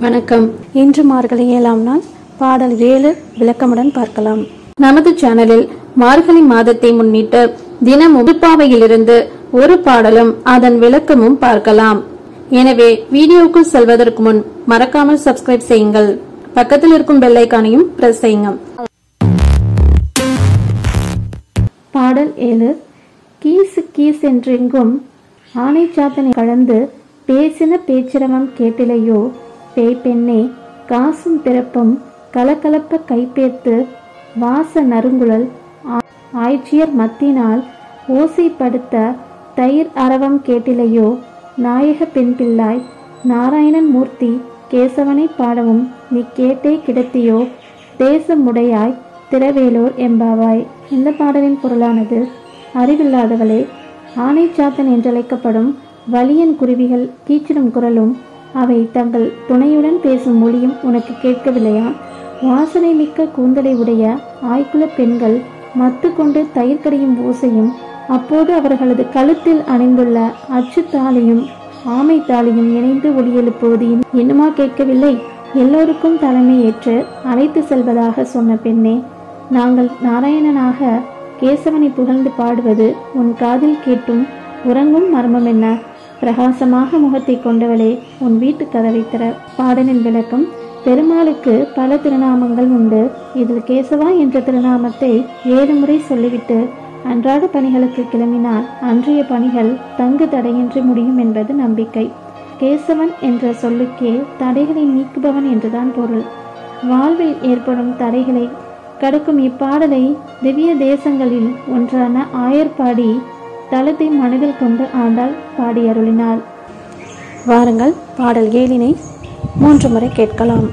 வணக்கம் இன்று மார்கழி ஏழாம் நாள் பாடல் ஏழு விளக்கமுடன் பார்க்கலாம் நமது சேனலில் மார்கழி மாதத்தை முன்னிட்டு தினமும் திருப்பாவையிலிருந்து ஒரு பாடலும் அதன் விளக்கமும் பார்க்கலாம் எனவே வீடியோவுக்குள் செல்வதற்கு முன் மறக்காமல் சப்ஸ்கிரைப் செய்யுங்கள் பக்கத்தில் இருக்கும் பெல் ஐக்கானையும் பிரஸ் செய்யுங்க பாடல் ஏழு கீசு கீஸ் என்றெங்கும் ஆனை சாத்தனை கலந்து பேசின பேச்சிரமம் கேட்டிலையோ பேய் பெண்ணே காசும் பிறப்பும் கலகலப்ப கைப்பேர்த்து வாச நறுங்குழல் ஆ- ஆய்ச்சியர் மத்தினால் ஓசைப்படுத்த தயிர் அரவம் கேட்டிலையோ நாயக பெண் பிள்ளாய் நாராயணன் மூர்த்தி கேசவனை பாடவும் நீ கேட்டே கிடத்தியோ தேசமுடையாய் திரவேலோர் எம்பாவாய் இந்த பாடலின் பொருளானது அறிவில்லாதவளே ஆனைச்சாத்தன் என்றழைக்கப்படும் வலியன் குருவிகள் கீச்சிடும் குரலும் அவை தங்கள் துணையுடன் பேசும் மொழியும் உனக்கு கேட்கவில்லையா வாசனை மிக்க கூந்தலை உடைய ஆய்குல பெண்கள் மத்து கொண்டு தயிர் கடையும் ஓசையும் அப்போது அவர்களது கழுத்தில் அணிந்துள்ள அச்சுத்தாலியும் ஆமை தாலியும் இணைந்து ஒளியெழுப்புவது இன்- இன்னுமா கேட்கவில்லை எல்லோருக்கும் தலைமை ஏற்று அழைத்து செல்வதாக சொன்ன பெண்ணே நாங்கள் நாராயணனாக கேசவனை புகழ்ந்து பாடுவது உன் காதில் கேட்டும் உறங்கும் மர்மம் என்ன பிரகாசமாக முகத்தை கொண்டவளே உன் வீட்டு கதவை திற பாடலின் விளக்கம் பெருமாளுக்கு பல திருநாமங்கள் உண்டு இதில் கேசவா என்ற திருநாமத்தை ஏழு முறை சொல்லிவிட்டு அன்றாட பணிகளுக்கு கிளம்பினால் அன்றைய பணிகள் தங்கு தடையின்றி முடியும் என்பது நம்பிக்கை கேசவன் என்ற சொல்லுக்கே தடைகளை நீக்குபவன் என்றுதான் பொருள் வாழ்வில் ஏற்படும் தடைகளை கடக்கும் இப்பாடலை திவ்ய தேசங்களில் ஒன்றான ஆயர்பாடி தளத்தை மனதில் கொண்டு ஆண்டாள் பாடி அருளினாள் வாருங்கள் பாடல் ஏழினை மூன்று முறை கேட்கலாம்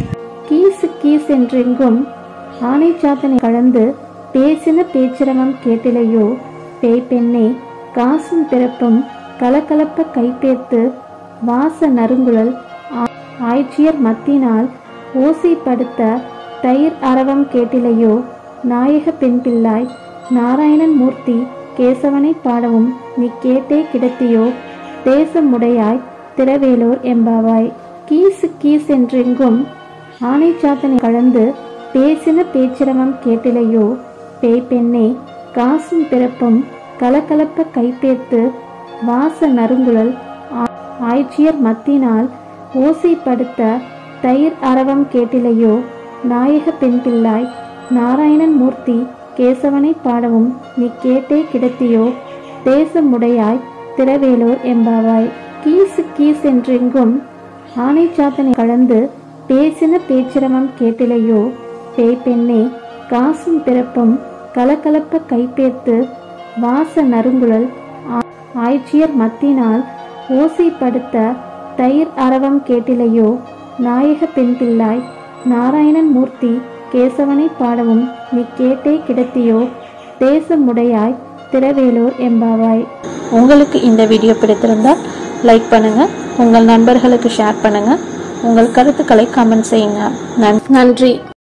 கீசு கீஸ் என்றெங்கும் ஆனை சாத்தனை கலந்து பேசின பேச்சிரமம் கேட்டிலையோ பேய் பெண்ணே காசும் பிறப்பும் கலகலப்ப கைப்பேர்த்து வாச நறுங்குழல் ஆ- ஆய்ச்சியர் மத்தினால் ஓசைப்படுத்த தயிர் அரவம் கேட்டிலையோ நாயக பெண் பிள்ளாய் நாராயணன் மூர்த்தி கேசவனை பாடவும் நீ கேட்டே கிடத்தியோ தேசமுடையாய் திரவேலோர் எம்பாவாய் கீசு கீஸ் என்றெங்கும் ஆனைச்சாத்தனை கலந்து பேசின பேச்சிரமம் கேட்டிலையோ பேய் பெண்ணே காசும் பிறப்பும் கலகலப்ப கைப்பேர்த்து வாச நறுங்குழல் ஆ- ஆய்ச்சியர் மத்தினால் ஓசைப்படுத்த தயிர் அரவம் கேட்டிலையோ நாயக பெண் பிள்ளாய் நாராயணன் மூர்த்தி கேசவனை பாடவும் நீ கேட்டே கிடத்தியோ தேசமுடையாய் திரவேலோர் எம்பாவாய் கீசு கீஸ் என்றெங்கும் ஆனைச்சாத்தனை கலந்து பேசின பேச்சிரமம் கேட்டிலையோ பேய் பெண்ணே காசும் பிறப்பும் கலகலப்ப கைப்பேர்த்து வாச நறுங்குழல் ஆ- ஆய்ச்சியர் மத்தினால் ஓசைப்படுத்த தயிர் அரவம் கேட்டிலையோ நாயக பெண் பிள்ளாய் நாராயணன் மூர்த்தி கேசவனை பாடவும் நீ கேட்டே கிடத்தியோ தேசமுடையாய் திரவேலோர் எம்பாவாய் உங்களுக்கு இந்த வீடியோ பிடித்திருந்தால் லைக் பண்ணுங்க உங்கள் நண்பர்களுக்கு ஷேர் பண்ணுங்க உங்கள் கருத்துக்களை கமெண்ட் செய்யுங்க நன்- நன்றி